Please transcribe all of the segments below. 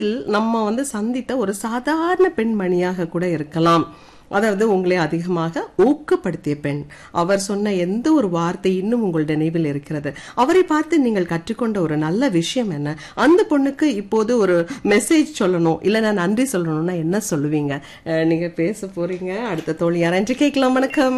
நம்ம வந்து சந்தித்த ஒரு சாதாரண பெண்மணியாக கூட இருக்கலாம் அதாவது உங்களை அதிகமாக ஊக்கப்படுத்திய பெண் அவர் சொன்ன எந்த ஒரு வார்த்தை இன்னும் உங்கள் நினைவில் இருக்கிறது அவரை பார்த்து நீங்கள் கற்றுக்கொண்ட ஒரு நல்ல விஷயம் என்ன அந்த பொண்ணுக்கு இப்போது ஒரு மெசேஜ் சொல்லணும் இல்ல நான் நன்றி சொல்லணும்னா என்ன சொல்லுவீங்க அஹ், நீங்க பேச போறீங்க அடுத்த தோழி யாராச்சு கேட்கலாம் வணக்கம்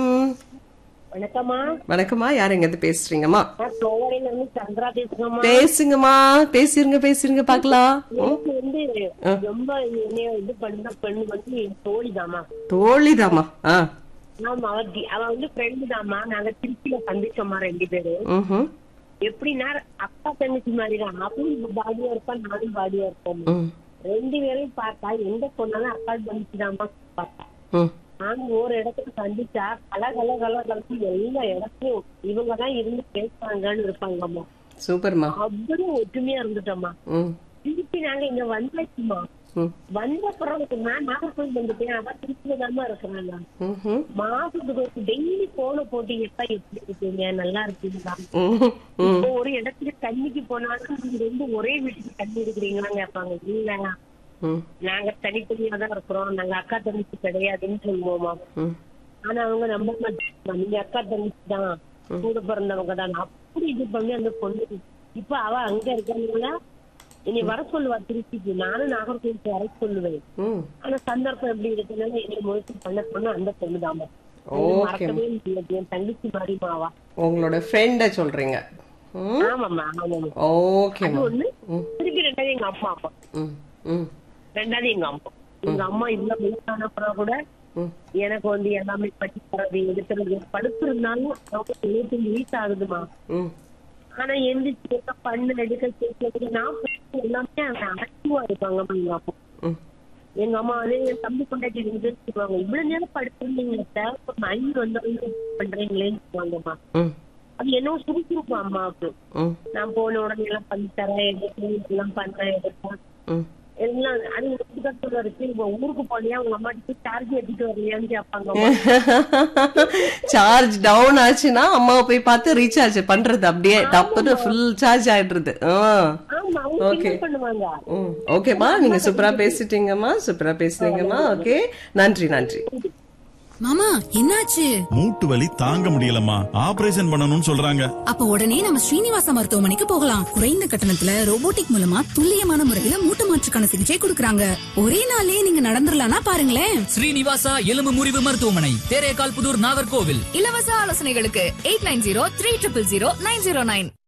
வணக்கம்மா வணக்கம்மா யார் எங்க இருந்து பேசுறீங்கம்மா நான் கோவரையில இருந்து சந்திரா பேசுறேம்மா பேசுங்கம்மா பேசிருங்க பேசிருங்க பாக்கலாம் எனக்கு வந்து ரொம்ப என்னைய இது பண்ண பெண்ணு வந்து என் தோழிதாம்மா தோழிதாம்மா ஆ ஆமா அவ தி- அவ வந்து ஃப்ரெண்டு தாம்மா நாங்க திருச்சியில சந்திச்சோம்மா ரெண்டு பேரும் ம்ஹும். எப்படின்னா அக்கா தங்கச்சி மாதிரி தான் அவளும் பாடியா இருப்பா நானும் பாடியா இருப்போம் ம் ரெண்டு பேரையும் பார்த்தா எங்க போனாலும் அக்கா தங்கச்சி தாம்மா பார்த்தா ம் நாங்க ஒரு இடத்துல சந்திச்சா கல கல கல கலந்து எல்லா இடத்துலயும் இவங்க தான் இருந்து பேசுறாங்கன்னு இருப்பாங்கம்மா சூப்பர்மா அவ்வளவு ஒற்றுமையா இருந்துட்டோம்மா ம் திருப்பி நாங்க இங்க வந்தாச்சுமா ம் வந்த பிறகு நான் நாகர்கோவில் வந்துட்டேன் அதான் திருச்சியில தாம்மா இருக்கிறேன் நான் ம்ஹும். மாசத்துக்கு ஒரு டெய்லி போன போட்டு எப்ப எப்படி இருக்கீங்க நல்லா இருக்கீங்களா ம் ம் இப்போ ஒரு இடத்துக்கு தண்ணிக்கு போனாலும் நீங்க ரெண்டு ஒரே வீட்டுக்கு தண்ணி எடுக்கிறீங்களான்னு கேட்பாங்க இல்ல ம் நாங்க தனித்தனியா தான் இருக்கிறோம் நாங்க அக்கா தங்கச்சி கிடையாதுன்னு சொல்லுவோமா ம் ஆனா அவங்க நம்ப மாட்டாங்க நீங்க அக்கா தங்கச்சி தான் கூட பிறந்தவங்க தான் அப்படி இது பண்ணி அந்த பொண்ணு இப்ப அவ அங்க இருக்காங்களா இனி வர சொல்லுவா திருச்சிக்கு நானும் நாகர்கோவிலுக்கு வர சொல்லுவேன் ம் ஆனா சந்தர்ப்பம் எப்படி இருக்குனால என்னை முயற்சி பண்ண பொண்ணு அந்த பொண்ணு தாமா ஓகே மறக்கவே முடியாது என் தங்கச்சி மாதிரிமாவா உங்களோட ஃப்ரெண்ட சொல்றீங்க ம் ஆமாம்மா ஆமாம்மா அது ஓகேம்மா ஒண்ணு ம் திருப்பி ரெண்டாவது எங்க அம்மா அப்பா ம் ம் ரெண்டாவது எங்க அம்மா எங்க அம்மா இவ்வளவு வயசான அப்புறம் கூட ம் எனக்கு வந்து எல்லாமே பட்டி தரது எடுக்கிறது படுத்திருந்தாலும் அவங்க எழுபத்தி வயசு ஆகுதுமா ம் ஆனா எந்திரிச்சு பண்ணு எடுக்க கேட்கறது நான் பேசுறது எல்லாமே அவங்க ஆக்டிவா இருப்பாங்கம்மா எங்க அம்மா ம் எங்க அம்மா வந்து என் தம்பி கொண்டாட்டி சொல்லுவாங்க இவ்வளவு நேரம் படுத்திருந்தீங்க சார் ஐந்து வந்தவங்க பண்றீங்களேன்னு சொல்லுவாங்கம்மா ம் அது என்ன சுறுசுறுப்பு அம்மாவுக்கு ம் நான் போன உடனே எல்லாம் பண்ணி தரேன் எடுக்கிறேன் எல்லாம் பண்றேன் எடுப்பேன் ம் எல்லாம் அது எடுத்துக்கிட்டு இருக்கு இப்ப ஊருக்கு போனியா உங்க அம்மாட்டு சார்ஜ் எடுத்துட்டு வரலையான்னு கேட்பாங்க சார்ஜ் டவுன் ஆச்சுன்னா அம்மாவை போய் பார்த்து ரீசார்ஜ் பண்றது அப்படியே டப்புன்னு ஃபுல் சார்ஜ் ஆயிடுறது ஆ ஆமா அவங்க Okay. என்ன பண்ணுவாங்க ம் ஓகேம்மா நீங்க சூப்பரா பேசிட்டீங்கம்மா சூப்பரா பேசுனீங்கம்மா ஓகே நன்றி நன்றி மாமா என்னாச்சு மூட்டு வலி தாங்க முடியலம்மா ஆபரேஷன் பண்ணணும்னு சொல்றாங்க அப்ப உடனே நம்ம ஸ்ரீனிவாச மருத்துவமனைக்கு போகலாம் குறைந்த கட்டணத்துல ரோபோட்டிக் மூலமா துல்லியமான முறையில மூட்டு மாற்றுக்கான சிகிச்சை கொடுக்கறாங்க ஒரே நாளே நீங்க நடந்துடலாம்னா பாருங்களேன் ஸ்ரீனிவாசா எலும்பு முறிவு மருத்துவமனை தேரேகால் புதூர் நாகர்கோவில் இலவச ஆலோசனைகளுக்கு eight nine zero three triple zero nine zero nine